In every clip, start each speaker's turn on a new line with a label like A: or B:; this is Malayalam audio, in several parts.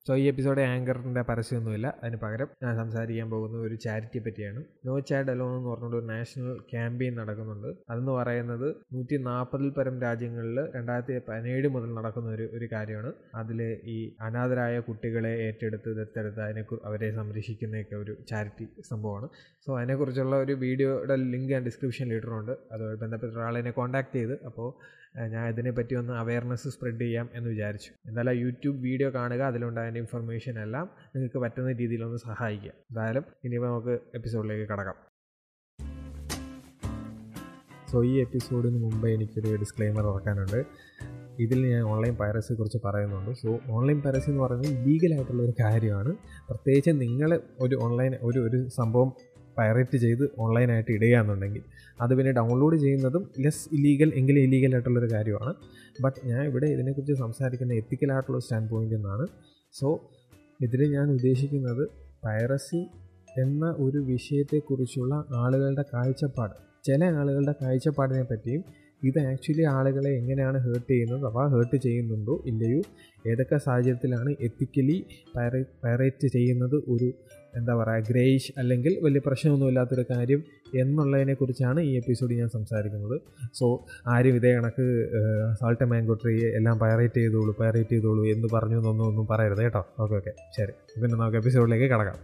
A: സോ ഈ എപ്പിസോഡ് ആങ്കറിൻ്റെ പരസ്യമൊന്നുമില്ല അതിന് പകരം ഞാൻ സംസാരിക്കാൻ പോകുന്ന ഒരു ചാരിറ്റിയെ പറ്റിയാണ് നോ ചാഡ് അലോൺ എന്ന് പറഞ്ഞുകൊണ്ട് ഒരു നാഷണൽ ക്യാമ്പയിൻ നടക്കുന്നുണ്ട് അതെന്ന് പറയുന്നത് നൂറ്റി നാൽപ്പതിൽ പരം രാജ്യങ്ങളിൽ രണ്ടായിരത്തി പതിനേഴ് മുതൽ നടക്കുന്ന ഒരു ഒരു കാര്യമാണ് അതിൽ ഈ അനാഥരായ കുട്ടികളെ ഏറ്റെടുത്ത് ദത്തെടുത്ത് അതിനെ അവരെ സംരക്ഷിക്കുന്നതൊക്കെ ഒരു ചാരിറ്റി സംഭവമാണ് സോ അതിനെക്കുറിച്ചുള്ള ഒരു വീഡിയോയുടെ ലിങ്ക് ഞാൻ ഡിസ്ക്രിപ്ഷനിൽ ഇട്ടിട്ടുണ്ട് അതുമായി ബന്ധപ്പെട്ട ഒരാളെന്നെ കോൺടാക്ട് ചെയ്ത് അപ്പോൾ ഞാൻ ഇതിനെപ്പറ്റി ഒന്ന് അവയർനെസ് സ്പ്രെഡ് ചെയ്യാം എന്ന് വിചാരിച്ചു എന്തായാലും യൂട്യൂബ് വീഡിയോ കാണുക അതിലുണ്ടായ ഇൻഫർമേഷൻ എല്ലാം നിങ്ങൾക്ക് പറ്റുന്ന രീതിയിലൊന്ന് സഹായിക്കുക എന്തായാലും ഇനിയിപ്പോൾ നമുക്ക് എപ്പിസോഡിലേക്ക് കടക്കാം സോ ഈ എപ്പിസോഡിന് മുമ്പ് എനിക്കൊരു ഡിസ്ക്ലെയിമർ ഇറക്കാനുണ്ട് ഇതിൽ ഞാൻ ഓൺലൈൻ പൈറസിയെ കുറിച്ച് പറയുന്നുണ്ട് സോ ഓൺലൈൻ പൈറസി എന്ന് പറയുന്നത് ലീഗലായിട്ടുള്ള ഒരു കാര്യമാണ് പ്രത്യേകിച്ച് നിങ്ങൾ ഒരു ഓൺലൈൻ ഒരു ഒരു സംഭവം പൈറേറ്റ് ചെയ്ത് ഓൺലൈനായിട്ട് ഇടുകയാണെന്നുണ്ടെങ്കിൽ അത് പിന്നെ ഡൗൺലോഡ് ചെയ്യുന്നതും ലെസ് ഇല്ലീഗൽ എങ്കിലും ഇല്ലീഗൽ ആയിട്ടുള്ളൊരു കാര്യമാണ് ബട്ട് ഞാൻ ഇവിടെ ഇതിനെക്കുറിച്ച് സംസാരിക്കുന്ന എത്തിക്കലായിട്ടുള്ള സ്റ്റാൻഡ് പോയിൻ്റ് എന്നാണ് സോ ഇതിൽ ഞാൻ ഉദ്ദേശിക്കുന്നത് പൈറസി എന്ന ഒരു വിഷയത്തെക്കുറിച്ചുള്ള ആളുകളുടെ കാഴ്ചപ്പാട് ചില ആളുകളുടെ കാഴ്ചപ്പാടിനെ പറ്റിയും ഇത് ആക്ച്വലി ആളുകളെ എങ്ങനെയാണ് ഹേർട്ട് ചെയ്യുന്നത് അഥവാ ഹേർട്ട് ചെയ്യുന്നുണ്ടോ ഇല്ലയോ ഏതൊക്കെ സാഹചര്യത്തിലാണ് എത്തിക്കലി പൈറേ പൈറേറ്റ് ചെയ്യുന്നത് ഒരു എന്താ പറയുക ഗ്രേയിഷ് അല്ലെങ്കിൽ വലിയ പ്രശ്നമൊന്നുമില്ലാത്തൊരു കാര്യം എന്നുള്ളതിനെക്കുറിച്ചാണ് ഈ എപ്പിസോഡ് ഞാൻ സംസാരിക്കുന്നത് സോ ആരും ഇതേ കണക്ക് സാൾട്ട് മാംഗോ ട്രീ എല്ലാം പൈറേറ്റ് ചെയ്തോളൂ പൈറേറ്റ് ചെയ്തോളൂ എന്ന് പറഞ്ഞു എന്നൊന്നും ഒന്നും പറയരുത് കേട്ടോ ഓക്കെ ഓക്കെ ശരി പിന്നെ നമുക്ക് എപ്പിസോഡിലേക്ക് കടക്കാം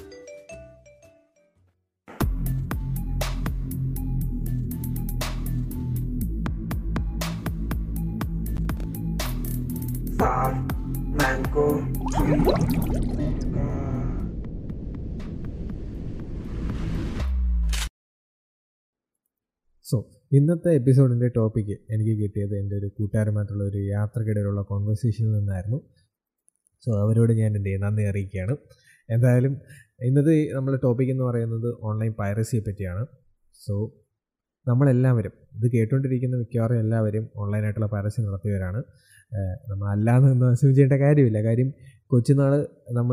B: mango tree.
A: സോ ഇന്നത്തെ എപ്പിസോഡിൻ്റെ ടോപ്പിക്ക് എനിക്ക് കിട്ടിയത് എൻ്റെ ഒരു കൂട്ടുകാരുമായിട്ടുള്ള ഒരു യാത്രക്കിടയിലുള്ള കോൺവെർസേഷനിൽ നിന്നായിരുന്നു സോ അവരോട് ഞാൻ എൻ്റെ നന്ദി അറിയിക്കുകയാണ് എന്തായാലും ഇന്നത്തെ നമ്മുടെ ടോപ്പിക് എന്ന് പറയുന്നത് ഓൺലൈൻ പൈറസിയെ പറ്റിയാണ് സോ നമ്മളെല്ലാവരും ഇത് കേട്ടുകൊണ്ടിരിക്കുന്ന മിക്കവാറും എല്ലാവരും ഓൺലൈനായിട്ടുള്ള പൈറസി നടത്തിയവരാണ് നമ്മളല്ലാന്ന് അസ്യൂം ചെയ്യേണ്ട കാര്യമില്ല കാര്യം കൊച്ചുനാൾ നമ്മൾ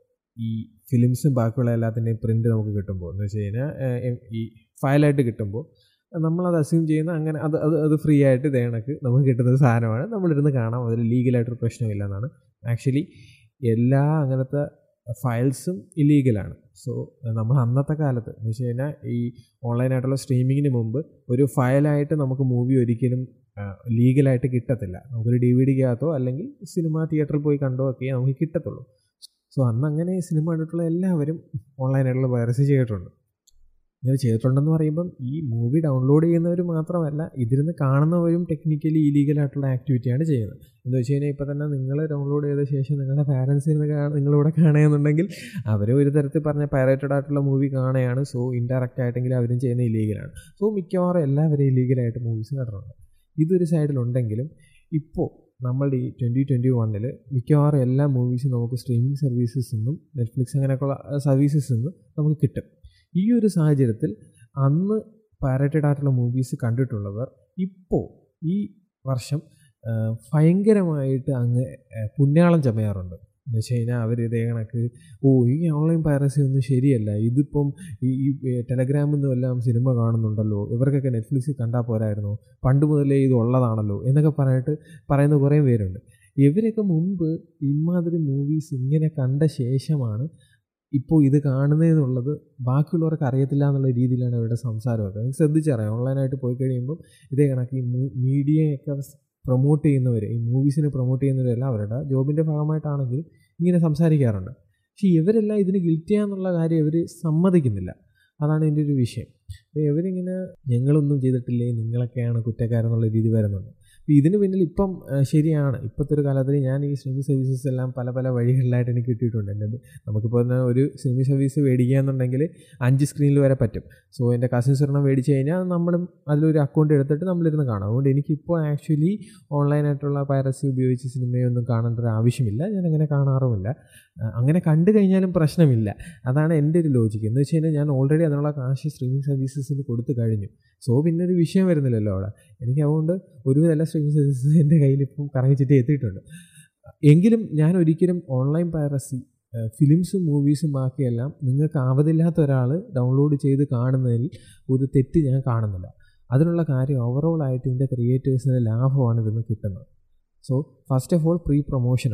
A: ഈ ഫിലിംസും ബാക്കിയുള്ള എല്ലാത്തിൻ്റെയും പ്രിൻ്റ് നമുക്ക് കിട്ടുമ്പോൾ എന്ന് വെച്ച് കഴിഞ്ഞാൽ ഈ ഫയലായിട്ട് കിട്ടുമ്പോൾ നമ്മളത് അസ്യൂം ചെയ്യുന്ന അങ്ങനെ അത് അത് അത് ഫ്രീ ആയിട്ട് ഇതേ കണക്ക് നമുക്ക് കിട്ടുന്ന സാധനമാണ് നമ്മളിരുന്ന് കാണാം അതിൽ ലീഗലായിട്ടൊരു പ്രശ്നമില്ല എന്നാണ് ആക്ച്വലി എല്ലാ അങ്ങനത്തെ ഫയൽസും ഇല്ലീഗലാണ് സോ നമ്മൾ അന്നത്തെ കാലത്ത് എന്ന് വെച്ച് കഴിഞ്ഞാൽ ഈ ഓൺലൈനായിട്ടുള്ള സ്ട്രീമിങ്ങിന് മുമ്പ് ഒരു ഫയലായിട്ട് നമുക്ക് മൂവി ഒരിക്കലും ലീഗലായിട്ട് കിട്ടത്തില്ല നമുക്കൊരു ഡി വി ഡിക്കകത്തോ അല്ലെങ്കിൽ സിനിമ തിയേറ്ററിൽ പോയി കണ്ടോ ഒക്കെ നമുക്ക് കിട്ടത്തുള്ളൂ സോ അന്ന് അങ്ങനെ സിനിമ കണ്ടിട്ടുള്ള എല്ലാവരും ഓൺലൈനായിട്ടുള്ള വൈറസ് ചെയ്തിട്ടുണ്ട് ഇങ്ങനെ ചെയ്തിട്ടുണ്ടെന്ന് പറയുമ്പം ഈ മൂവി ഡൗൺലോഡ് ചെയ്യുന്നവർ മാത്രമല്ല ഇതിരുന്ന് കാണുന്നവരും ടെക്നിക്കലി ഇലീഗലായിട്ടുള്ള ആക്ടിവിറ്റിയാണ് ചെയ്യുന്നത് എന്ന് വെച്ച് കഴിഞ്ഞാൽ ഇപ്പോൾ തന്നെ നിങ്ങൾ ഡൗൺലോഡ് ചെയ്ത ശേഷം നിങ്ങളുടെ പാരൻസ് ഇരുന്ന് നിങ്ങളിവിടെ കാണുകയെന്നുണ്ടെങ്കിൽ അവർ ഒരു തരത്തിൽ പറഞ്ഞ പൈറേറ്റഡ് ആയിട്ടുള്ള മൂവി കാണുകയാണ് സോ ഇൻഡയറക്റ്റ് ആയിട്ടെങ്കിൽ അവരും ചെയ്യുന്ന ഇലീഗലാണ് സോ മിക്കവാറും എല്ലാവരും ഇലീഗലായിട്ട് മൂവീസ് കണ്ടിട്ടുണ്ട് ഇതൊരു സൈഡിലുണ്ടെങ്കിലും ഇപ്പോൾ നമ്മളുടെ ഈ ട്വൻറ്റി ട്വൻറ്റി വണ്ണിൽ മിക്കവാറും എല്ലാ മൂവീസും നമുക്ക് സ്ട്രീമിംഗ് സർവീസസ് നിന്നും നെറ്റ്ഫ്ലിക്സ് അങ്ങനെയൊക്കെയുള്ള സർവീസസ് നിന്നും നമുക്ക് കിട്ടും ഈ ഒരു സാഹചര്യത്തിൽ അന്ന് പാരറ്റഡ് ആയിട്ടുള്ള മൂവീസ് കണ്ടിട്ടുള്ളവർ ഇപ്പോൾ ഈ വർഷം ഭയങ്കരമായിട്ട് അങ്ങ് പുണ്യാളം ചമയാറുണ്ട് എന്ന് വെച്ച് കഴിഞ്ഞാൽ അവർ ഇതേ കണക്ക് ഓ ഈ ഓൺലൈൻ പൈറസി ഒന്നും ശരിയല്ല ഇതിപ്പം ഈ ടെലഗ്രാമിൽ നിന്നും എല്ലാം സിനിമ കാണുന്നുണ്ടല്ലോ ഇവർക്കൊക്കെ നെറ്റ്ഫ്ലിക്സിൽ കണ്ടാൽ പോരായിരുന്നു പണ്ട് മുതലേ ഇത് ഉള്ളതാണല്ലോ എന്നൊക്കെ പറഞ്ഞിട്ട് പറയുന്ന കുറേ പേരുണ്ട് ഇവരൊക്കെ മുമ്പ് ഇമാതിരി മൂവീസ് ഇങ്ങനെ കണ്ട ശേഷമാണ് ഇപ്പോൾ ഇത് കാണുന്നതെന്നുള്ളത് ബാക്കിയുള്ളവർക്ക് അറിയത്തില്ല എന്നുള്ള രീതിയിലാണ് അവരുടെ സംസാരമൊക്കെ നിങ്ങൾക്ക് ശ്രദ്ധിച്ചറിയാം ഓൺലൈനായിട്ട് പോയി കഴിയുമ്പം ഇതേ കണക്ക് ഈ മീഡിയയൊക്കെ പ്രൊമോട്ട് ചെയ്യുന്നവർ ഈ മൂവീസിനെ പ്രൊമോട്ട് ചെയ്യുന്നവരെല്ലാം അവരുടെ ജോബിൻ്റെ ഭാഗമായിട്ടാണെങ്കിലും ഇങ്ങനെ സംസാരിക്കാറുണ്ട് പക്ഷേ ഇവരെല്ലാം ഇതിന് ഗിൽറ്റിയാന്നുള്ള കാര്യം ഇവർ സമ്മതിക്കുന്നില്ല അതാണ് ഇതിൻ്റെ ഒരു വിഷയം അപ്പോൾ ഇവരിങ്ങനെ ഞങ്ങളൊന്നും ചെയ്തിട്ടില്ലേ നിങ്ങളൊക്കെയാണ് കുറ്റക്കാരെന്നുള്ള രീതി വരുന്നുണ്ട് അപ്പോൾ ഇതിന് പിന്നിൽ ഇപ്പം ശരിയാണ് ഇപ്പോഴത്തെ ഒരു കാലത്തിൽ ഞാൻ ഈ സ്ട്രീമിംഗ് സർവീസസ് എല്ലാം പല പല വഴികളിലായിട്ട് എനിക്ക് കിട്ടിയിട്ടുണ്ട് എൻ്റെ നമുക്കിപ്പോൾ തന്നെ ഒരു സ്ട്രീമിംഗ് സർവീസ് മേടിക്കുക എന്നുണ്ടെങ്കിൽ അഞ്ച് സ്ക്രീനിൽ വരെ പറ്റും സോ എൻ്റെ കസിൻസ് ഒരെണ്ണം മേടിച്ച് കഴിഞ്ഞാൽ നമ്മളും അതിലൊരു അക്കൗണ്ട് എടുത്തിട്ട് നമ്മളിരുന്ന് കാണാം അതുകൊണ്ട് എനിക്കിപ്പോൾ ആക്ച്വലി ഓൺലൈനായിട്ടുള്ള പൈറസി ഉപയോഗിച്ച് സിനിമയൊന്നും കാണേണ്ട ഒരു ആവശ്യമില്ല ഞാൻ അങ്ങനെ കാണാറുമില്ല അങ്ങനെ കണ്ടു കഴിഞ്ഞാലും പ്രശ്നമില്ല അതാണ് എൻ്റെ ഒരു ലോജിക്ക് എന്ന് വെച്ച് കഴിഞ്ഞാൽ ഞാൻ ഓൾറെഡി അതിനുള്ള കാശ് സ്ട്രീമിംഗ് സർവീസസിന് കൊടുത്തു കഴിഞ്ഞു സോ പിന്നെ ഒരു വിഷയം വരുന്നില്ലല്ലോ അവിടെ എനിക്ക് അതുകൊണ്ട് ഒരുവിധ എല്ലാ സ്ട്രീമിംഗ് സർവീസസ് എൻ്റെ കയ്യിൽ ഇപ്പം കറങ്ങിച്ചിട്ട് എത്തിയിട്ടുണ്ട് എങ്കിലും ഞാൻ ഒരിക്കലും ഓൺലൈൻ പൈറസി ഫിലിംസും മൂവീസും ബാക്കിയെല്ലാം നിങ്ങൾക്ക് ആവതില്ലാത്ത ഒരാൾ ഡൗൺലോഡ് ചെയ്ത് കാണുന്നതിൽ ഒരു തെറ്റ് ഞാൻ കാണുന്നില്ല അതിനുള്ള കാര്യം ഓവറോൾ ആയിട്ട് ഇതിൻ്റെ ക്രിയേറ്റേഴ്സിന് ലാഭമാണ് ഇതിന് കിട്ടുന്നത് so first of all pre പ്രൊമോഷനാണ്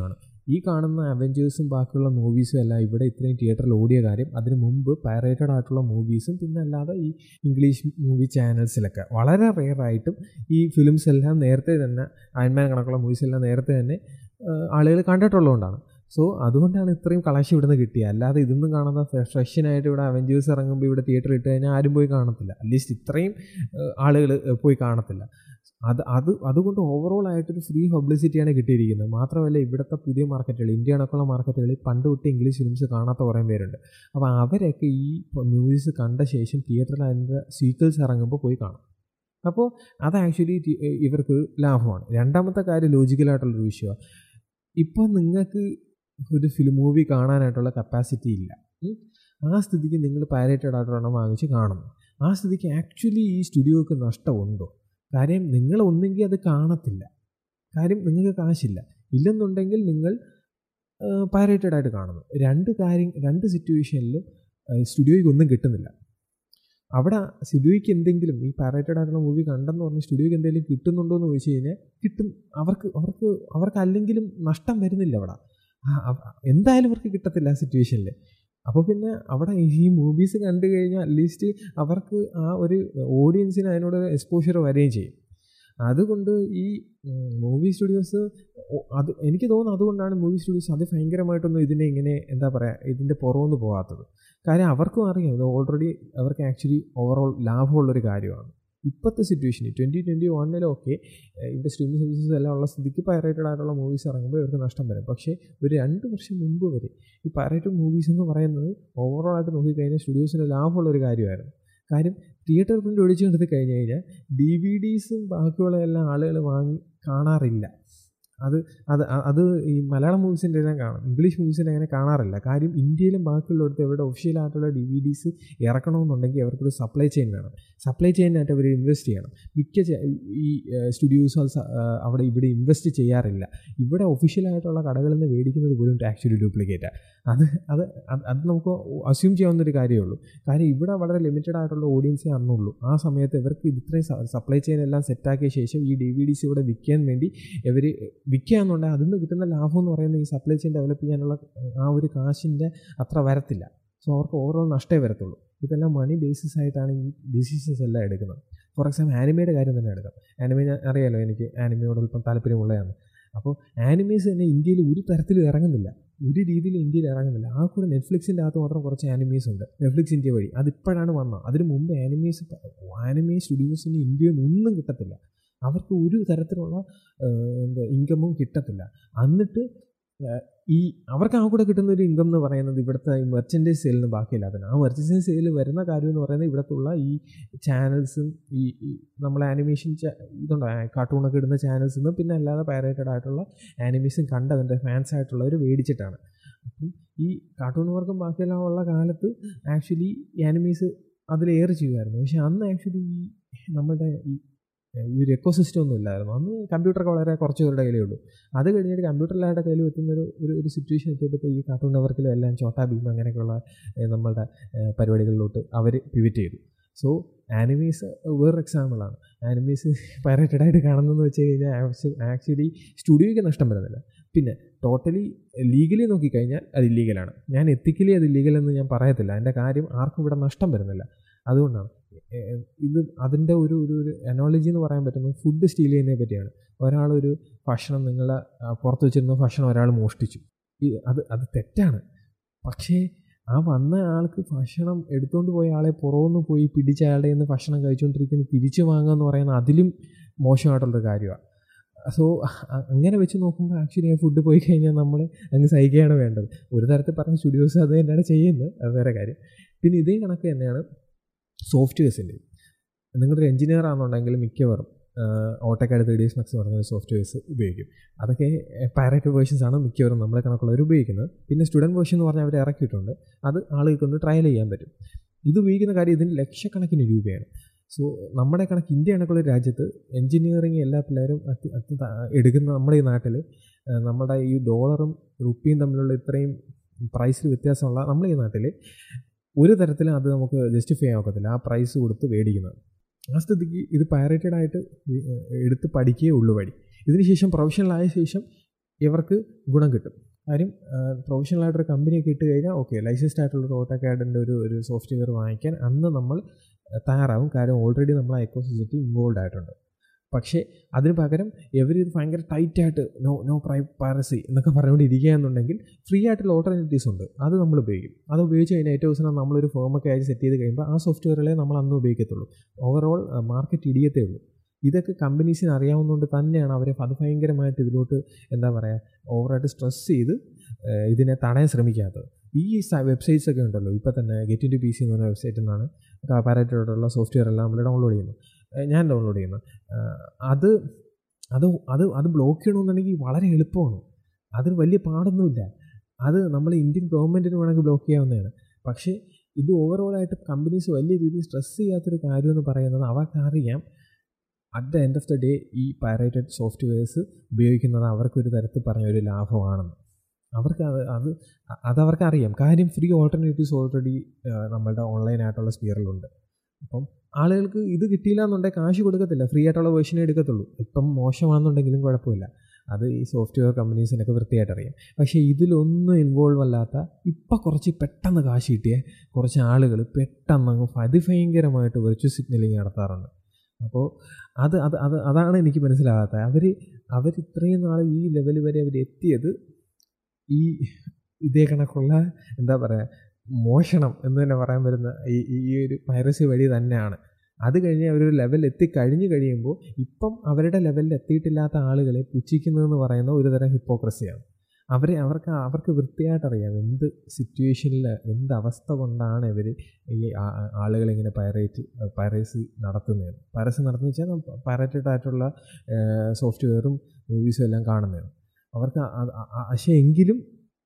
A: ഈ കാണുന്ന അവഞ്ചേഴ്സും ബാക്കിയുള്ള മൂവീസും എല്ലാം ഇവിടെ ഇത്രയും തിയേറ്ററിൽ ഓടിയ കാര്യം അതിന് മുമ്പ് പൈറേറ്റഡ് ആയിട്ടുള്ള മൂവീസും പിന്നെ അല്ലാതെ ഈ ഇംഗ്ലീഷ് മൂവി ചാനൽസിലൊക്കെ വളരെ റെയറായിട്ടും ഈ ഫിലിംസ് എല്ലാം നേരത്തെ തന്നെ അയൺമാൻ കണക്കുള്ള മൂവീസ് എല്ലാം നേരത്തെ തന്നെ ആളുകൾ കണ്ടിട്ടുള്ളതുകൊണ്ടാണ് സോ അതുകൊണ്ടാണ് ഇത്രയും കളക്ഷൻ ഇവിടുന്ന് കിട്ടിയത് അല്ലാതെ ഇതൊന്നും കാണുന്ന ഫ്രഷിനായിട്ട് ഇവിടെ അവഞ്ചേഴ്സ് ഇറങ്ങുമ്പോൾ ഇവിടെ തിയേറ്ററിൽ ഇട്ട് കഴിഞ്ഞാൽ ആരും പോയി കാണത്തില്ല അറ്റ്ലീസ്റ്റ് ഇത്രയും ആളുകൾ പോയി കാണത്തില്ല അത് അത് അതുകൊണ്ട് ഓവറോൾ ആയിട്ടൊരു ഫ്രീ പബ്ലിസിറ്റിയാണ് കിട്ടിയിരിക്കുന്നത് മാത്രമല്ല ഇവിടുത്തെ പുതിയ മാർക്കറ്റുകൾ ഇന്ത്യ അടക്കമുള്ള മാർക്കറ്റുകളിൽ പണ്ട് തൊട്ട് ഇംഗ്ലീഷ് ഫിലിംസ് കാണാത്ത കുറേ പേരുണ്ട് അപ്പോൾ അവരൊക്കെ ഈ മൂവീസ് കണ്ട ശേഷം തിയേറ്ററിൽ അതിൻ്റെ സീക്വൽസ് ഇറങ്ങുമ്പോൾ പോയി കാണും അപ്പോൾ അത് ആക്ച്വലി ഇവർക്ക് ലാഭമാണ് രണ്ടാമത്തെ കാര്യം ലോജിക്കലായിട്ടുള്ളൊരു വിഷയമാണ് ഇപ്പോൾ നിങ്ങൾക്ക് ഒരു ഫിലിം മൂവി കാണാനായിട്ടുള്ള കപ്പാസിറ്റി ഇല്ല ആ സ്ഥിതിക്ക് നിങ്ങൾ പൈറേറ്റഡ് ആയിട്ടൊരെണ്ണം വാങ്ങിച്ച് കാണുന്നു ആ സ്ഥിതിക്ക് ആക്ച്വലി ഈ സ്റ്റുഡിയോക്ക് നഷ്ടമുണ്ടോ കാര്യം നിങ്ങൾ ഒന്നെങ്കിൽ അത് കാണത്തില്ല കാര്യം നിങ്ങൾക്ക് കാശില്ല ഇല്ലെന്നുണ്ടെങ്കിൽ നിങ്ങൾ പൈറേറ്റഡ് ആയിട്ട് കാണുന്നു രണ്ട് കാര്യം രണ്ട് സിറ്റുവേഷനിലും സ്റ്റുഡിയോയ്ക്ക് ഒന്നും കിട്ടുന്നില്ല അവിടെ സ്റ്റുഡിയോയ്ക്ക് എന്തെങ്കിലും ഈ പാരേറ്റഡ് ആയിട്ടുള്ള മൂവി കണ്ടെന്ന് പറഞ്ഞ് സ്റ്റുഡിയോയ്ക്ക് എന്തെങ്കിലും കിട്ടുന്നുണ്ടോ എന്ന് ചോദിച്ചു കഴിഞ്ഞാൽ കിട്ടും അവർക്ക് അവർക്ക് അവർക്ക് അല്ലെങ്കിലും നഷ്ടം വരുന്നില്ല അവിടെ എന്തായാലും അവർക്ക് കിട്ടത്തില്ല ആ സിറ്റുവേഷനിൽ അപ്പോൾ പിന്നെ അവിടെ ഈ മൂവീസ് കണ്ടു കഴിഞ്ഞാൽ അറ്റ്ലീസ്റ്റ് അവർക്ക് ആ ഒരു ഓഡിയൻസിന് അതിനോട് എക്സ്പോഷർ വരികയും ചെയ്യും അതുകൊണ്ട് ഈ മൂവി സ്റ്റുഡിയോസ് അത് എനിക്ക് തോന്നുന്നു അതുകൊണ്ടാണ് മൂവി സ്റ്റുഡിയോസ് അത് ഭയങ്കരമായിട്ടൊന്നും ഇതിനെ ഇങ്ങനെ എന്താ പറയുക ഇതിൻ്റെ പുറമൊന്ന് പോകാത്തത് കാര്യം അവർക്കും അറിയാം ഇത് ഓൾറെഡി അവർക്ക് ആക്ച്വലി ഓവറോൾ ലാഭമുള്ളൊരു കാര്യമാണ് ഇപ്പോഴത്തെ സിറ്റുവേഷനിൽ ട്വൻറ്റി ട്വൻറ്റി വണ്ണിലൊക്കെ ഇവിടെ സ്ട്രീമിംഗ് സർവീസസ് എല്ലാം ഉള്ള സ്ഥിതിക്ക് പൈറേറ്റഡ് ആയിട്ടുള്ള മൂവീസ് ഇറങ്ങുമ്പോൾ ഇവർക്ക് നഷ്ടം വരും പക്ഷേ ഒരു രണ്ട് വർഷം മുമ്പ് വരെ ഈ പൈറേറ്റഡ് മൂവീസ് എന്ന് പറയുന്നത് ഓവറോൾ ആയിട്ട് നോക്കിക്കഴിഞ്ഞാൽ സ്റ്റുഡിയോസിന് ലാഭമുള്ളൊരു കാര്യമായിരുന്നു കാര്യം തിയേറ്റർ പ്രിൻ്റ് ഒഴിച്ചെടുത്ത് കഴിഞ്ഞ് കഴിഞ്ഞാൽ ഡി വി ഡീസും ബാക്കിയുള്ള എല്ലാ ആളുകൾ വാങ്ങി കാണാറില്ല അത് അത് അത് ഈ മലയാളം മൂവീസിൻ്റെ എല്ലാം കാണും ഇംഗ്ലീഷ് മൂവീസിൻ്റെ അങ്ങനെ കാണാറില്ല കാര്യം ഇന്ത്യയിലും ബാക്കിയുള്ളിടത്ത് എവിടെ ഒഫീഷ്യലായിട്ടുള്ള ഡി വി ഡീസ് ഇറക്കണമെന്നുണ്ടെങ്കിൽ അവർക്കൊരു സപ്ലൈ ചെയിൻ വേണം സപ്ലൈ ചെയിനായിട്ട് അവർ ഇൻവെസ്റ്റ് ചെയ്യണം മിക്ക ഈ സ്റ്റുഡിയോസ് അവിടെ ഇവിടെ ഇൻവെസ്റ്റ് ചെയ്യാറില്ല ഇവിടെ ഒഫീഷ്യലായിട്ടുള്ള കടകളിൽ നിന്ന് മേടിക്കുന്നത് പോലും ആക്ച്വലി ഡ്യൂപ്ലിക്കേറ്റാണ് അത് അത് അത് നമുക്ക് അസ്യൂം ചെയ്യാവുന്നൊരു കാര്യമേ ഉള്ളൂ കാര്യം ഇവിടെ വളരെ ലിമിറ്റഡ് ആയിട്ടുള്ള ഓഡിയൻസേ അന്നുള്ളൂ ആ സമയത്ത് ഇവർക്ക് ഇത്രയും സപ്ലൈ ചെയിൻ എല്ലാം സെറ്റാക്കിയ ശേഷം ഈ ഡി വി ഡീസ് ഇവിടെ വിൽക്കാൻ വേണ്ടി ഇവർ വിൽക്കുക എന്നുണ്ടെങ്കിൽ അതിൽ നിന്ന് കിട്ടുന്ന ലാഭം എന്ന് പറയുന്നത് ഈ സപ്ലൈ ചെയിൻ ഡെവലപ്പ് ചെയ്യാനുള്ള ആ ഒരു കാശിൻ്റെ അത്ര വരത്തില്ല സോ അവർക്ക് ഓവറോൾ നഷ്ടമേ വരത്തുള്ളൂ ഇതെല്ലാം മണി ബേസിസ് ആയിട്ടാണ് ഈ ഡിസിഷൻസ് എല്ലാം എടുക്കുന്നത് ഫോർ എക്സാമ്പിൾ ആനിമയുടെ കാര്യം തന്നെ എടുക്കാം ആനിമ ഞാൻ അറിയാലോ എനിക്ക് ആനിമയോട് അല്പം താല്പര്യമുള്ളതാണ് അപ്പോൾ ആനിമീസ് തന്നെ ഇന്ത്യയിൽ ഒരു തരത്തിലും ഇറങ്ങുന്നില്ല ഒരു രീതിയിൽ ഇന്ത്യയിൽ ഇറങ്ങുന്നില്ല ആ കൂടെ നെറ്റ്ഫ്ലിക്സിൻ്റെ അകത്ത് മാത്രം കുറച്ച് ആനിമീസ് ഉണ്ട് നെറ്റ്ഫ്ലിക്സ് ഇന്ത്യ വഴി അതിപ്പോഴാണ് വന്നത് അതിന് മുമ്പ് ആനിമീസ് ആനിമേ സ്റ്റുഡിയോസിന് ഇന്ത്യയിൽ ഒന്നും കിട്ടത്തില്ല അവർക്ക് ഒരു തരത്തിലുള്ള എന്താ ഇൻകമും കിട്ടത്തില്ല എന്നിട്ട് ഈ അവർക്ക് ആ കൂടെ കിട്ടുന്ന ഒരു ഇൻകം എന്ന് പറയുന്നത് ഇവിടുത്തെ ഈ മെർച്ചൻറ്റൈസ് സെയിലിന് ബാക്കിയില്ലാത്തതാണ് ആ മെർച്ചൻറ്റൈസ് സെയിൽ വരുന്ന കാര്യം എന്ന് പറയുന്നത് ഇവിടത്തുള്ള ഈ ചാനൽസും ഈ നമ്മളെ ആനിമേഷൻ ഇതുണ്ട് കാർട്ടൂണൊക്കെ ഇടുന്ന ചാനൽസിൽ നിന്ന് പിന്നെ അല്ലാതെ പൈറേറ്റഡ് ആയിട്ടുള്ള ആനിമേഷൻ കണ്ട് അതിൻ്റെ ഫാൻസ് ആയിട്ടുള്ളവർ മേടിച്ചിട്ടാണ് അപ്പം ഈ കാർട്ടൂൺ വർക്കും ബാക്കിയെല്ലാം ഉള്ള കാലത്ത് ആക്ച്വലി ആനിമീസ് അതിലേറെ ചെയ്യുമായിരുന്നു പക്ഷെ അന്ന് ആക്ച്വലി ഈ നമ്മുടെ ഈ ഈ ഒരു എക്കോ സിസ്റ്റം ഒന്നും ഇല്ലായിരുന്നു അന്ന് കമ്പ്യൂട്ടറൊക്കെ വളരെ കുറച്ച് പേരുടെ കയ്യിലേ ഉള്ളൂ അത് കഴിഞ്ഞിട്ട് കമ്പ്യൂട്ടറിലായിട്ട് കയ്യിൽ എത്തുന്ന ഒരു ഒരു ഒരു സിറ്റുവേഷൻ എത്തിയപ്പോഴത്തെ ഈ കാർട്ടൂൺ നെറ്റ്വർക്കിലും എല്ലാം ചോട്ടാ ഭീം അങ്ങനെയൊക്കെയുള്ള നമ്മളുടെ പരിപാടികളിലോട്ട് അവർ പിവിറ്റ് ചെയ്തു സോ ആനിമീസ് വേറൊരു എക്സാമ്പിളാണ് ആനിമീസ് പൈറേറ്റഡ് ആയിട്ട് കാണുന്നതെന്ന് വെച്ച് കഴിഞ്ഞാൽ ആക്ച്വലി സ്റ്റുഡിയോയ്ക്ക് നഷ്ടം വരുന്നില്ല പിന്നെ ടോട്ടലി ലീഗലി നോക്കിക്കഴിഞ്ഞാൽ അത് ഇല്ലീഗലാണ് ഞാൻ എത്തിക്കലി അത് ഇല്ലീഗലെന്ന് ഞാൻ പറയത്തില്ല അതിൻ്റെ കാര്യം ആർക്കും ഇവിടെ നഷ്ടം വരുന്നില്ല അതുകൊണ്ടാണ് ഇത് അതിൻ്റെ ഒരു ഒരു ഒരു അനോളജി എന്ന് പറയാൻ പറ്റുന്നത് ഫുഡ് സ്റ്റീൽ ചെയ്യുന്നതിനെ പറ്റിയാണ് ഒരാളൊരു ഭക്ഷണം നിങ്ങളെ പുറത്ത് വെച്ചിരുന്ന ഭക്ഷണം ഒരാൾ മോഷ്ടിച്ചു ഈ അത് അത് തെറ്റാണ് പക്ഷേ ആ വന്ന ആൾക്ക് ഭക്ഷണം എടുത്തുകൊണ്ട് പോയ ആളെ പുറമൊന്ന് പോയി പിടിച്ച അയാളുടെ നിന്ന് ഭക്ഷണം കഴിച്ചുകൊണ്ടിരിക്കുന്നത് തിരിച്ചു വാങ്ങുക എന്ന് പറയുന്നത് അതിലും മോശമായിട്ടുള്ളൊരു കാര്യമാണ് സോ അങ്ങനെ വെച്ച് നോക്കുമ്പോൾ ആക്ച്വലി ആ ഫുഡ് പോയി കഴിഞ്ഞാൽ നമ്മൾ അങ്ങ് സഹിക്കുകയാണ് വേണ്ടത് ഒരു തരത്തിൽ പറഞ്ഞ സ്റ്റുഡിയോസ് അത് തന്നെയാണ് ചെയ്യുന്നത് അത് വേറെ കാര്യം പിന്നെ ഇതേ കണക്ക് തന്നെയാണ് സോഫ്റ്റ്വെയർസിൻ്റെ നിങ്ങളൊരു എഞ്ചിനീയർ ആണെന്നുണ്ടെങ്കിൽ മിക്കവാറും AutoCAD three D S max പറഞ്ഞ സോഫ്റ്റ്വെയർസ് ഉപയോഗിക്കും അതൊക്കെ പൈറേറ്റ് വേർഷൻസ് ആണ് മിക്കവാറും നമ്മളെ കണക്കുള്ളവർ ഉപയോഗിക്കുന്നത് പിന്നെ സ്റ്റുഡൻറ്റ് വേർഷൻ എന്ന് പറഞ്ഞാൽ അവർ ഇറക്കിയിട്ടുണ്ട് അത് ആളുകൾക്കൊന്ന് ട്രയൽ ചെയ്യാൻ പറ്റും ഇത് ഉപയോഗിക്കുന്ന കാര്യം ഇതിന് ലക്ഷക്കണക്കിന് രൂപയാണ് സോ നമ്മുടെ കണക്ക് ഇന്ത്യ കണക്കുള്ള രാജ്യത്ത് എൻജിനീയറിങ് എല്ലാ പിള്ളേരും അത്യ അത്യ എടുക്കുന്ന നമ്മുടെ ഈ നാട്ടിൽ നമ്മുടെ ഈ ഡോളറും റുപ്പിയും തമ്മിലുള്ള ഇത്രയും പ്രൈസിൽ വ്യത്യാസമുള്ള നമ്മുടെ ഈ നാട്ടിൽ ഒരു തരത്തിലും അത് നമുക്ക് ജസ്റ്റിഫൈ ചെയ്യാൻ ഒക്കത്തില്ല ആ പ്രൈസ് കൊടുത്ത് മേടിക്കുന്നത് ആ സ്ഥിതിക്ക് ഇത് പൈറേറ്റഡ് ആയിട്ട് എടുത്ത് പഠിക്കുകയേ ഉള്ളൂ വഴി ഇതിനുശേഷം പ്രൊഫഷണൽ ആയ ശേഷം ഇവർക്ക് ഗുണം കിട്ടും കാര്യം പ്രൊഫഷണൽ ആയിട്ടൊരു കമ്പനിയൊക്കെ ഇട്ട് കഴിഞ്ഞാൽ ഓക്കെ ലൈസൻസ്ഡ് ആയിട്ടുള്ള ഒരു ഓട്ടോകാഡിൻ്റെ ഒരു ഒരു സോഫ്റ്റ്വെയർ വാങ്ങിക്കാൻ അന്ന് നമ്മൾ തയ്യാറാവും കാര്യം ഓൾറെഡി നമ്മൾ ആ എക്കോ സിസ്റ്റത്തിൽ ഇൻവോൾവ് ആയിട്ടുണ്ട് പക്ഷേ അതിന് പകരം ഇവർ ഇത് ഭയങ്കര ടൈറ്റായിട്ട് നോ നോ പ്രൈ പൈറസി എന്നൊക്കെ പറഞ്ഞുകൊണ്ട് ഇരിക്കുക എന്നുണ്ടെങ്കിൽ ഫ്രീ ആയിട്ടുള്ള ഓൾട്ടർനേറ്റീവ്സ് ഉണ്ട് അത് നമ്മൾ ഉപയോഗിക്കും അത് ഉപയോഗിച്ച് കഴിഞ്ഞാൽ ഏറ്റവും അവസാനം നമ്മളൊരു ഫോമൊക്കെ അയച്ച് സെറ്റ് ചെയ്ത് കഴിയുമ്പോൾ ആ സോഫ്റ്റ്വെയറുകളെ നമ്മൾ അന്ന് ഉപയോഗിക്കത്തുള്ളൂ ഓവറോൾ മാർക്കറ്റ് ഇടിയത്തേ ഉള്ളൂ ഇതൊക്കെ കമ്പനീസിന് അറിയാവുന്നതുകൊണ്ട് തന്നെയാണ് അവരെ അത് ഭയങ്കരമായിട്ട് ഇതിലോട്ട് എന്താ പറയുക ഓവറായിട്ട് സ്ട്രെസ് ചെയ്ത് ഇതിനെ തടയാൻ ശ്രമിക്കാത്തത് ഈ വെബ്സൈറ്റ്സ് ഒക്കെ ഉണ്ടല്ലോ ഇപ്പോൾ തന്നെ get in to P C എന്ന് പറഞ്ഞ വെബ്സൈറ്റിൽ നിന്നാണ് പാരായിട്ടുള്ള സോഫ്റ്റ്വെയർ എല്ലാം നമ്മൾ ഡൗൺലോഡ് ചെയ്യുന്നത് ഞാൻ ഡൗൺലോഡ് ചെയ്യുന്നത് അത് അത് അത് അത് ബ്ലോക്ക് ചെയ്യണമെന്നുണ്ടെങ്കിൽ വളരെ എളുപ്പമാണ് അതിന് വലിയ പാടൊന്നുമില്ല അത് നമ്മൾ ഇന്ത്യൻ ഗവൺമെൻറ്റിന് വേണമെങ്കിൽ ബ്ലോക്ക് ചെയ്യാവുന്നതാണ് പക്ഷേ ഇത് ഓവറോളായിട്ട് കമ്പനീസ് വലിയ രീതിയിൽ സ്ട്രെസ് ചെയ്യാത്തൊരു കാര്യമെന്ന് പറയുന്നത് അവർക്കറിയാം at the end of the day ഈ പൈറേറ്റഡ് സോഫ്റ്റ്വെയർസ് ഉപയോഗിക്കുന്നത് അവർക്കൊരു തരത്തിൽ പറഞ്ഞ ഒരു ലാഭമാണെന്ന് അവർക്ക് അത് അത് അതവർക്ക് അറിയാം കാര്യം ഫ്രീ ഓൾട്ടർനേറ്റീവ്സ് ഓൾറെഡി നമ്മളുടെ ഓൺലൈനായിട്ടുള്ള സ്പിയറിലുണ്ട് അപ്പം ആളുകൾക്ക് ഇത് കിട്ടിയില്ല എന്നുണ്ടെങ്കിൽ കാശ് കൊടുക്കത്തില്ല ഫ്രീ ആയിട്ടുള്ള വേർഷനേ എടുക്കത്തുള്ളൂ ഇപ്പം മോശമാണെന്നുണ്ടെങ്കിലും കുഴപ്പമില്ല അത് ഈ സോഫ്റ്റ്വെയർ കമ്പനീസിനൊക്കെ വൃത്തിയായിട്ട് അറിയാം പക്ഷേ ഇതിലൊന്നും ഇൻവോൾവ് അല്ലാത്ത ഇപ്പം കുറച്ച് പെട്ടെന്ന് കാശ് കിട്ടിയ കുറച്ച് ആളുകൾ പെട്ടെന്ന് അങ്ങ് അതിഭയങ്കരമായിട്ട് വെർച്വൽ സിഗ്നലിങ് നടത്താറുണ്ട് അപ്പോൾ അത് അത് അത് അതാണ് എനിക്ക് മനസ്സിലാകാത്തത് അവർ അവർ ഇത്രയും നാൾ ഈ ലെവൽ വരെ അവർ എത്തിയത് ഈ ഇതേ കണക്കുള്ള എന്താ പറയുക മോഷണം എന്ന് തന്നെ പറയാൻ വരുന്ന ഈ ഈ ഒരു പൈറസി വഴി തന്നെയാണ് അത് കഴിഞ്ഞ് അവരൊരു ലെവൽ എത്തിക്കഴിഞ്ഞ് കഴിയുമ്പോൾ ഇപ്പം അവരുടെ ലെവലിൽ എത്തിയിട്ടില്ലാത്ത ആളുകളെ പുച്ഛിക്കുന്നതെന്ന് പറയുന്ന ഒരു തരം ഹിപ്പോക്രസിയാണ് അവരെ അവർക്ക് അവർക്ക് വൃത്തിയായിട്ടറിയാം എന്ത് സിറ്റുവേഷനിൽ എന്ത് അവസ്ഥ കൊണ്ടാണ് ഇവർ ഈ ആളുകളിങ്ങനെ പൈറേറ്റ് പൈറേസി നടത്തുന്നത് പൈറസി നടത്തുന്നത് വെച്ചാൽ പൈറേറ്റഡ് ആയിട്ടുള്ള സോഫ്റ്റ്വെയറും മൂവീസും എല്ലാം കാണുന്നതാണ് അവർക്ക് പക്ഷേ എങ്കിലും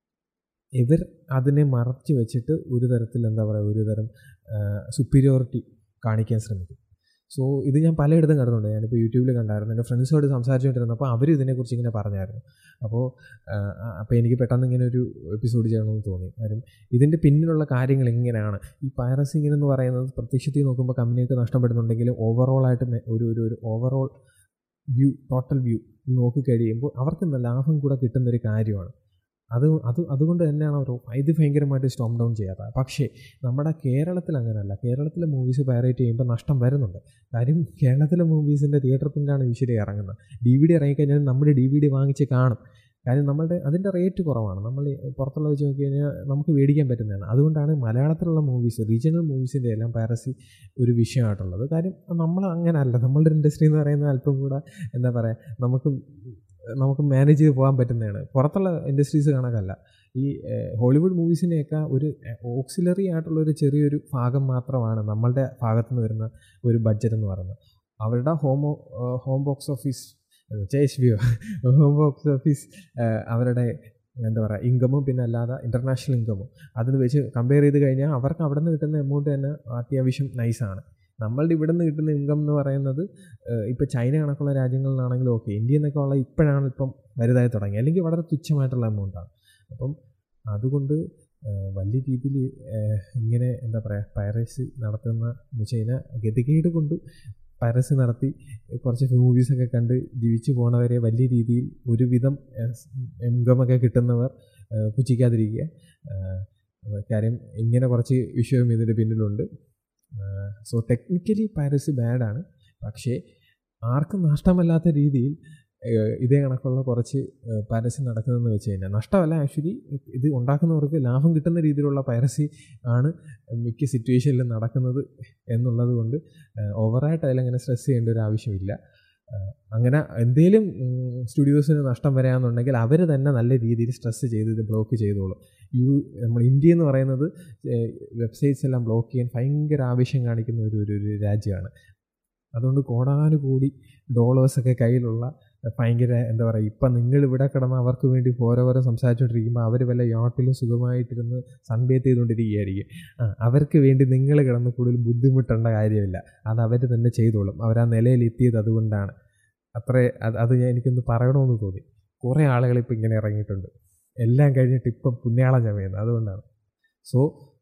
A: ഇവർ അതിനെ മറച്ച് വെച്ചിട്ട് ഒരു തരത്തിൽ എന്താ പറയുക ഒരു തരം സുപ്പീരിയോറിറ്റി കാണിക്കാൻ ശ്രമിക്കും സോ ഇത് ഞാൻ പലയിടത്തും കണ്ടിട്ടുണ്ട് ഞാനിപ്പോൾ യൂട്യൂബിൽ കണ്ടായിരുന്നു എൻ്റെ ഫ്രണ്ട്സോട് സംസാരിച്ചുകൊണ്ടിരുന്നപ്പോൾ അവർ ഇതിനെക്കുറിച്ച് ഇങ്ങനെ പറഞ്ഞായിരുന്നു അപ്പോൾ അപ്പോൾ എനിക്ക് പെട്ടെന്ന് ഇങ്ങനെ ഒരു എപ്പിസോഡ് ചെയ്യണമെന്ന് തോന്നി കാര്യം ഇതിൻ്റെ പിന്നിലുള്ള കാര്യങ്ങൾ എങ്ങനെയാണ് ഈ പൈറസി ഇങ്ങനെ എന്ന് പറയുന്നത് പ്രത്യക്ഷത്തിൽ നോക്കുമ്പോൾ കമ്പനിയൊക്കെ നഷ്ടപ്പെടുന്നുണ്ടെങ്കിലും ഓവറോളായിട്ട് ഒരു ഒരു ഒരു ഓവറോൾ വ്യൂ ടോട്ടൽ വ്യൂ നോക്കിക്കഴിയുമ്പോൾ അവർക്ക് ലാഭം കൂടെ കിട്ടുന്നൊരു കാര്യമാണ് അത് അത് അതുകൊണ്ട് തന്നെയാണ് അവർ ഇത് ഭയങ്കരമായിട്ട് സ്റ്റോം ഡൗൺ ചെയ്യാത്തത് പക്ഷേ നമ്മുടെ കേരളത്തിൽ അങ്ങനെയല്ല കേരളത്തിലെ മൂവീസ് പൈറേറ്റ് ചെയ്യുമ്പോൾ നഷ്ടം വരുന്നുണ്ട് കാര്യം കേരളത്തിലെ മൂവീസിൻ്റെ തിയേറ്റർ പ്രിൻ്റാണ് യൂഷ്വലി ഇറങ്ങുന്നത് ഡി വി ഡി ഇറങ്ങിക്കഴിഞ്ഞാൽ നമ്മൾ ഡി വി ഡി വാങ്ങിച്ച് കാണും കാര്യം നമ്മളുടെ അതിൻ്റെ റേറ്റ് കുറവാണ് നമ്മൾ പുറത്തുള്ള വെച്ച് നോക്കി കഴിഞ്ഞാൽ നമുക്ക് മേടിക്കാൻ പറ്റുന്നതാണ് അതുകൊണ്ടാണ് മലയാളത്തിലുള്ള മൂവീസ് റീജിയണൽ മൂവീസിൻ്റെ എല്ലാം പൈറസി ഒരു വിഷയമായിട്ടുള്ളത് കാര്യം നമ്മൾ അങ്ങനെയല്ല നമ്മളുടെ ഇൻഡസ്ട്രി എന്ന് പറയുന്നത് അല്പം കൂടെ എന്താ പറയുക നമുക്ക് നമുക്ക് മാനേജ് ചെയ്ത് പോകാൻ പറ്റുന്നതാണ് പുറത്തുള്ള ഇൻഡസ്ട്രീസ് കണക്കല്ല ഈ ഹോളിവുഡ് മൂവീസിനെയൊക്കെ ഒരു ഓക്സിലറി ആയിട്ടുള്ള ഒരു ചെറിയൊരു ഭാഗം മാത്രമാണ് നമ്മളുടെ ഭാഗത്തു നിന്ന് വരുന്ന ഒരു ബഡ്ജറ്റ് എന്ന് പറയുന്നത് അവരുടെ home home box office H B O home box office അവരുടെ എന്താ പറയുക ഇൻകമും പിന്നെ അല്ലാതെ ഇൻ്റർനാഷണൽ ഇൻകമും അതിന് വെച്ച് കമ്പയർ ചെയ്ത് കഴിഞ്ഞാൽ അവർക്ക് അവിടെ നിന്ന് കിട്ടുന്ന എമൗണ്ട് തന്നെ അത്യാവശ്യം നൈസാണ് നമ്മളുടെ ഇവിടെ നിന്ന് കിട്ടുന്ന ഇൻകം എന്ന് പറയുന്നത് ഇപ്പോൾ ചൈന കണക്കുള്ള രാജ്യങ്ങളിലാണെങ്കിലും ഓക്കെ ഇന്ത്യ എന്നൊക്കെ ഉള്ള ഇപ്പോഴാണ് ഇപ്പം വലുതായി തുടങ്ങി അല്ലെങ്കിൽ വളരെ തുച്ഛമായിട്ടുള്ള എമൗണ്ടാണ് അപ്പം അതുകൊണ്ട് വലിയ രീതിയിൽ ഇങ്ങനെ എന്താ പറയുക പൈറസി നടത്തുന്ന എന്ന് വെച്ച് കഴിഞ്ഞാൽ ഗതികേട് കൊണ്ട് പൈറസി നടത്തി കുറച്ച് മൂവീസൊക്കെ കണ്ട് ജീവിച്ചു പോണവരെ വലിയ രീതിയിൽ ഒരുവിധം ഇൻകമൊക്കെ കിട്ടുന്നവർ പുച്ഛിക്കാതിരിക്കുക കാര്യം ഇങ്ങനെ കുറച്ച് വിഷയം ഇതിൻ്റെ പിന്നിലുണ്ട് സോ ടെക്നിക്കലി പൈറസി ബാഡാണ് പക്ഷേ ആർക്കും നഷ്ടമല്ലാത്ത രീതിയിൽ ഇതേ കണക്കുള്ള കുറച്ച് പൈറസി നടക്കുന്നതെന്ന് വെച്ച് കഴിഞ്ഞാൽ നഷ്ടമല്ല ആക്ച്വലി ഇത് ഉണ്ടാക്കുന്നവർക്ക് ലാഭം കിട്ടുന്ന രീതിയിലുള്ള പൈറസി ആണ് മിക്ക സിറ്റുവേഷനിലും നടക്കുന്നത് എന്നുള്ളത് കൊണ്ട് ഓവറായിട്ട് അതിലങ്ങനെ സ്ട്രെസ് ചെയ്യേണ്ട ഒരു ആവശ്യമില്ല അങ്ങനെ എന്തെങ്കിലും സ്റ്റുഡിയോസിന് നഷ്ടം വരാമെന്നുണ്ടെങ്കിൽ അവർ തന്നെ നല്ല രീതിയിൽ സ്ട്രെസ് ചെയ്ത് ഇത് ബ്ലോക്ക് ചെയ്തോളും യു നമ്മൾ ഇന്ത്യ എന്ന് പറയുന്നത് വെബ്സൈറ്റ്സ് എല്ലാം ബ്ലോക്ക് ചെയ്യാൻ ഭയങ്കര ആവശ്യം കാണിക്കുന്ന ഒരു ഒരു രാജ്യമാണ് അതുകൊണ്ട് കോടാനുകൂടി ഡോളേഴ്സൊക്കെ കയ്യിലുള്ള ഭയങ്കര എന്താ പറയുക ഇപ്പം നിങ്ങൾ ഇവിടെ കിടന്ന് അവർക്ക് വേണ്ടി ഓരോരോ സംസാരിച്ചുകൊണ്ടിരിക്കുമ്പോൾ അവർ വല്ല യാട്ടിലും സുഖമായിട്ടിരുന്ന് സൺബേത്ത് ചെയ്തുകൊണ്ടിരിക്കുകയായിരിക്കും ആ അവർക്ക് വേണ്ടി നിങ്ങൾ കിടന്ന് കൂടുതൽ ബുദ്ധിമുട്ടേണ്ട കാര്യമില്ല അത് അവർ തന്നെ ചെയ്തോളും അവർ ആ നിലയിൽ എത്തിയത് അതുകൊണ്ടാണ് അത്രേ അത് ഞാൻ എനിക്കൊന്ന് പറയണമെന്ന് തോന്നി കുറേ ആളുകൾ ഇപ്പം ഇങ്ങനെ ഇറങ്ങിയിട്ടുണ്ട് എല്ലാം കഴിഞ്ഞിട്ട് ഇപ്പം പുണ്യാളം ചമയുന്നത് അതുകൊണ്ടാണ് സോ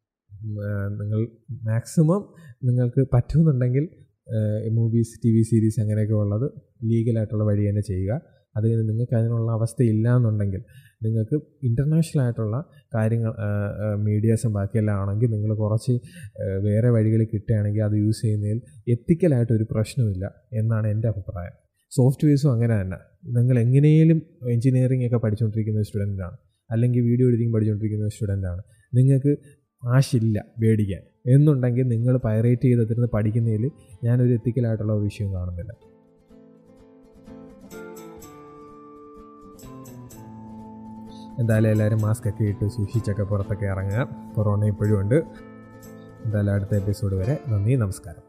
A: നിങ്ങൾ മാക്സിമം നിങ്ങൾക്ക് പറ്റുമെന്നുണ്ടെങ്കിൽ മൂവീസ് ടി വി സീരീസ് അങ്ങനെയൊക്കെ ഉള്ളത് ലീഗലായിട്ടുള്ള വഴി തന്നെ ചെയ്യുക അത് നിങ്ങൾക്ക് അതിനുള്ള അവസ്ഥ ഇല്ല എന്നുണ്ടെങ്കിൽ നിങ്ങൾക്ക് ഇൻ്റർനാഷണൽ ആയിട്ടുള്ള കാര്യങ്ങൾ മീഡിയാസും ബാക്കിയെല്ലാം ആണെങ്കിൽ നിങ്ങൾ കുറച്ച് ആ, വേറെ വഴികൾ കിട്ടുകയാണെങ്കിൽ അത് യൂസ് ചെയ്യുന്നതിൽ എത്തിക്കലായിട്ടൊരു പ്രശ്നമില്ല എന്നാണ് എൻ്റെ അഭിപ്രായം സോഫ്റ്റ്വെയർസും അങ്ങനെ തന്നെ നിങ്ങൾ എങ്ങനെയും എഞ്ചിനീയറിംഗ് ഒക്കെ പഠിച്ചുകൊണ്ടിരിക്കുന്ന സ്റ്റുഡൻ്റാണ് അല്ലെങ്കിൽ വീഡിയോ എഡിറ്റിംഗ് പഠിച്ചുകൊണ്ടിരിക്കുന്ന സ്റ്റുഡൻ്റാണ് നിങ്ങൾക്ക് ആശില്ല മേടിക്കാൻ എന്നുണ്ടെങ്കിൽ നിങ്ങൾ പൈറേറ്റ് ചെയ്തിരുന്ന് പഠിക്കുന്നതിൽ ഞാനൊരു എത്തിക്കലായിട്ടുള്ള ഒരു വിഷയം കാണുന്നില്ല എന്തായാലും എല്ലാവരും മാസ്ക് ഒക്കെ ഇട്ട് സൂക്ഷിച്ചൊക്കെ പുറത്തൊക്കെ ഇറങ്ങുക കൊറോണ ഇപ്പോഴും ഉണ്ട് എന്തായാലും അടുത്ത എപ്പിസോഡ് വരെ നന്ദി നമസ്കാരം